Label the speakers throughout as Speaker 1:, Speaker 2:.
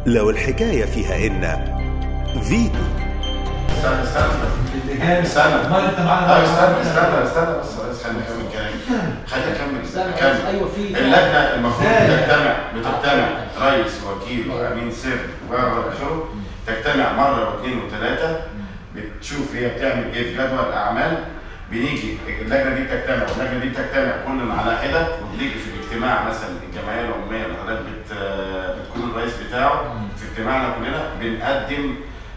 Speaker 1: لو الحكاية فيها إن فيتو
Speaker 2: استنى استنى استنى
Speaker 3: ما انت معانا
Speaker 2: لا استنى استنى استنى بس بس خليني اكمل كلامي خليني اكمل
Speaker 4: استنى بس،
Speaker 2: اكمل
Speaker 4: ايوه في
Speaker 2: اللجنه المفروض
Speaker 3: ثانية.
Speaker 2: تجتمع بتجتمع رئيس وكيل وامين سر والى اخره تجتمع مره واثنين وثلاثه بتشوف هي بتعمل ايه في جدول الاعمال بنيجي اللجنه دي بتجتمع واللجنه دي بتجتمع كل على حده وبنيجي في الاجتماع مثلا الجمعيه العموميه اللي حضرتك بت بتكون الرئيس بتاعه في اجتماعنا كلنا بنقدم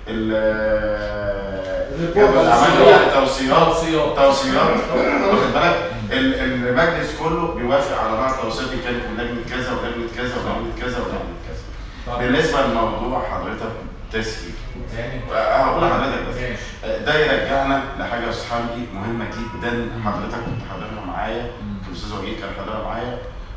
Speaker 2: ال
Speaker 4: الريبورت.
Speaker 2: جدول الاعمال يعني توصيات
Speaker 3: توصيات.
Speaker 2: توصيات واخد بالك ال- المجلس كله بيوافق على بعض التوصيات دي كانت من لجنه كذا ولجنه كذا ولجنه كذا ولجنه كذا
Speaker 3: طب.
Speaker 2: بالنسبه لموضوع حضرتك تسهيل
Speaker 3: يعني
Speaker 2: هقول لحضرتك بس
Speaker 3: ماشي.
Speaker 2: ده يرجعنا لحاجه يا استاذ حمدي مهمه جدا حضرتك كنت حاضرها معايا الاستاذ وجيه كان حاضرها معايا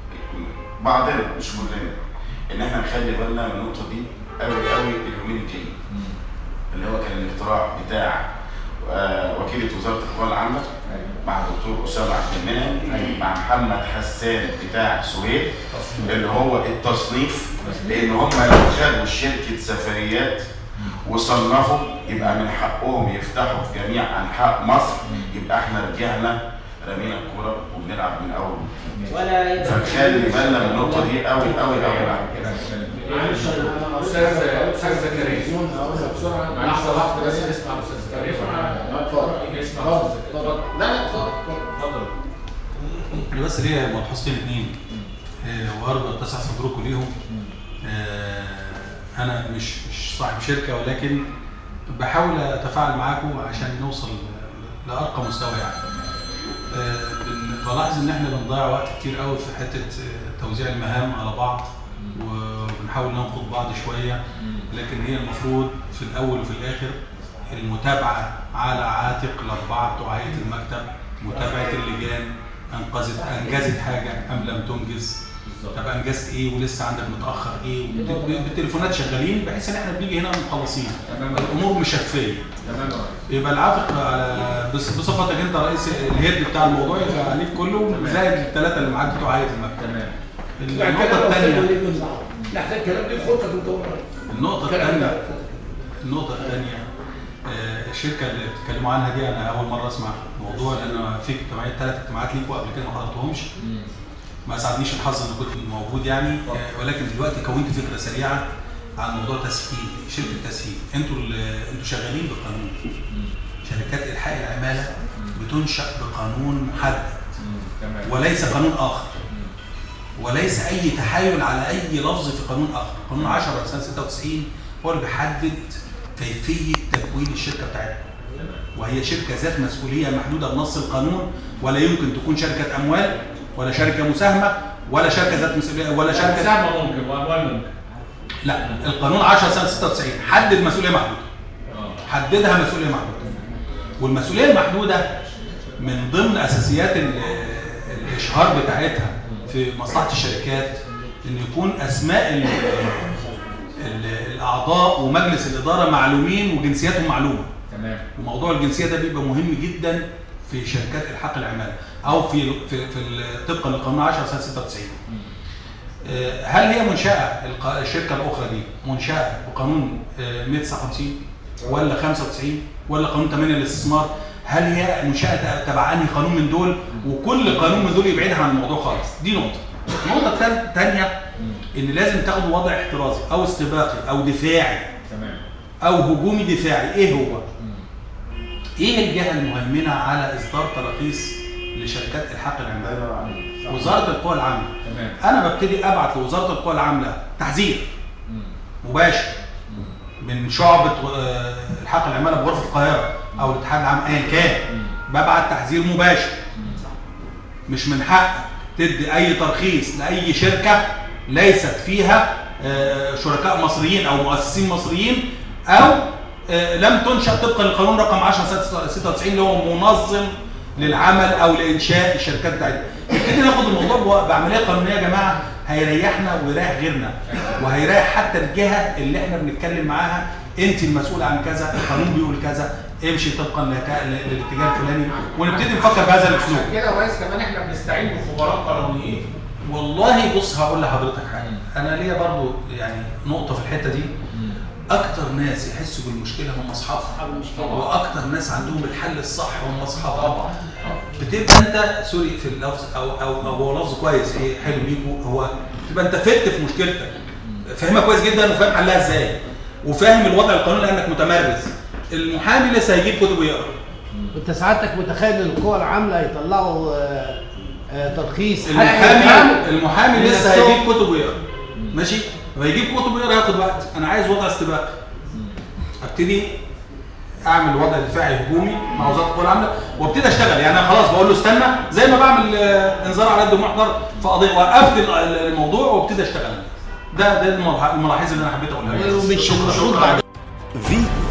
Speaker 2: بعضنا مش كلنا ان احنا نخلي بالنا من النقطه دي قوي قوي اليومين الجايين اللي هو كان الاقتراح بتاع آه، وكيله وزاره القوى العامه مع الدكتور اسامه عبد المنعم مع محمد حسان بتاع سويد اللي هو التصنيف لان هم لو خدوا شركه سفريات وصنفوا يبقى من حقهم يفتحوا في جميع انحاء مصر يبقى احنا رجعنا رمينا الكوره وبنلعب من اول
Speaker 4: ولا يبقى
Speaker 2: فنخلي بالنا من النقطه دي قوي قوي قوي
Speaker 4: معلش انا
Speaker 3: استاذ استاذ زكريا
Speaker 4: بسرعه
Speaker 3: لحظه واحده بس نسمع الاستاذ زكريا
Speaker 4: اتفضل
Speaker 3: نسمع
Speaker 4: اتفضل
Speaker 3: الاستاذ زكريا
Speaker 4: اتفضل لا لا اتفضل اتفضل
Speaker 3: اتفضل
Speaker 5: انا بس ليا ملحوظتين اتنين آه، وارجو اتسع صدركم ليهم آه، انا مش مش صاحب شركه ولكن بحاول اتفاعل معاكم عشان نوصل لارقى مستوى يعني آه، بن- بلاحظ ان احنا بنضيع وقت كتير قوي في حته آه، توزيع المهام على بعض وبنحاول ننقض بعض شويه لكن هي المفروض في الاول وفي الاخر المتابعه على عاتق الاربعه بتوع هيئه المكتب متابعه اللجان انقذت انجزت حاجه ام لم تنجز طب انجزت ايه ولسه عندك متاخر ايه وبت- بالتليفونات شغالين بحيث ان احنا بنيجي هنا مخلصين
Speaker 3: تمام.
Speaker 5: الامور مشفيه
Speaker 3: تمام يا ريس.
Speaker 5: يبقى العاتق على بص- بصفتك انت رئيس الهيد بتاع الموضوع يبقى عليك كله زائد الثلاثه اللي معاك بتوع هيئه المكتب
Speaker 3: تمام
Speaker 5: النقطه الثانيه
Speaker 4: لا الكلام دي خطه انت
Speaker 5: النقطه الثانيه النقطة الثانية آه، الشركة اللي بتتكلموا عنها دي أنا أول مرة أسمع الموضوع لأن في اجتماعات ثلاث اجتماعات ليكوا قبل كده ما حضرتهمش ما ساعدنيش الحظ إن كنت موجود يعني آه، ولكن دلوقتي كونت فكرة سريعة عن موضوع تسهيل شركة تسهيل أنتوا ال- أنتوا شغالين بقانون شركات إلحاق العمالة بتنشأ بقانون محدد
Speaker 3: تمام
Speaker 5: وليس قانون آخر وليس أي تحايل على أي لفظ في قانون آخر قانون 10 سنة 96 هو اللي بيحدد كيفية تكوين الشركة بتاعتنا وهي شركة ذات مسؤولية محدودة بنص القانون ولا يمكن تكون شركة أموال ولا شركة مساهمة ولا شركة ذات مسؤولية ولا شركة
Speaker 3: سهمة ممكن واموال ممكن
Speaker 5: لا القانون 10 سنة 96 حدد مسؤولية محدودة
Speaker 3: اه
Speaker 5: حددها مسؤوليه محدوده والمسؤوليه المحدوده من ضمن اساسيات ال- الاشهار بتاعتها في مصلحه الشركات ان يكون اسماء ال ال الاعضاء ومجلس الاداره معلومين وجنسياتهم معلومه
Speaker 3: تمام
Speaker 5: وموضوع الجنسيه ده بيبقى مهم جدا في شركات الحاق العماله او في في, في ال- طبقا لقانون 10 سنه 96 آه، هل هي منشأة الق- الشركة الأخرى دي منشأة بقانون آه، 159 ولا 95 ولا قانون 8 للاستثمار؟ هل هي منشأة تبع أنهي قانون من دول؟ وكل قانون من دول يبعدها عن الموضوع خالص، دي نقطة. النقطة التان- الثانية إن لازم تاخدوا وضع احترازي أو استباقي أو دفاعي
Speaker 3: تمام
Speaker 5: أو هجومي دفاعي، إيه هو؟ إيه الجهة المهيمنة على إصدار تراخيص لشركات إلحاق العمالة؟ وزارة القوى العامة.
Speaker 3: تمام
Speaker 5: انا ببتدي ابعت لوزاره القوى العامله تحذير مباشر من شعبه آه، الحاق العماله بغرفه القاهره او الاتحاد العام ايا كان ببعت تحذير مباشر مش من حق تدي اي ترخيص لاي شركه ليست فيها آه، شركاء مصريين او مؤسسين مصريين او آه، لم تنشا طبقا للقانون رقم 10 سنه 96 اللي هو منظم للعمل او لانشاء الشركات بتاعتنا نبتدي ناخد الموضوع بو- بعمليه قانونيه يا جماعه هيريحنا ويريح غيرنا وهيريح حتى الجهه اللي احنا بنتكلم معاها انت المسؤوله عن كذا القانون بيقول كذا امشي طبقا لك- ل- للاتجاه الفلاني ونبتدي نفكر بهذا الاسلوب
Speaker 3: كده يا ريس كمان احنا بنستعين بخبراء قانونيين
Speaker 5: والله بص هقول لحضرتك حاجه انا ليا برضو يعني نقطه في الحته دي اكتر ناس يحسوا بالمشكله هم اصحابها
Speaker 4: اصحاب المشكله
Speaker 5: واكتر ناس عندهم الحل الصح هم اصحابها طبعا بتبقى انت سوري في اللفظ او او او هو لفظ كويس ايه حلو ليكوا هو تبقى انت فت في مشكلتك فاهمها كويس جدا وفاهم حلها ازاي وفاهم الوضع القانوني لانك متمرس المحامي لسه هيجيب كتب ويقرا
Speaker 6: انت سعادتك متخيل ان القوى العامله يطلعوا آه، آه، ترخيص
Speaker 5: المحامي المحامي
Speaker 6: من
Speaker 5: لسه
Speaker 6: نفسهم.
Speaker 5: هيجيب كتب ويقرا ماشي لما يجيب كتب ويقرا ياخد وقت انا عايز وضع استباق ابتدي اعمل وضع دفاعي هجومي مع وزاره القوى العامله وابتدي اشتغل يعني انا خلاص بقول له استنى زي ما بعمل آه، انذار على يد محضر في قضيه وقفت ال- الموضوع وابتدي اشتغل ده ده الملاح- الملاحظ اللي انا حبيت اقولها لك.
Speaker 6: ومش
Speaker 5: شكرا
Speaker 6: المفروض
Speaker 5: شكرا
Speaker 6: بعد
Speaker 1: فيتو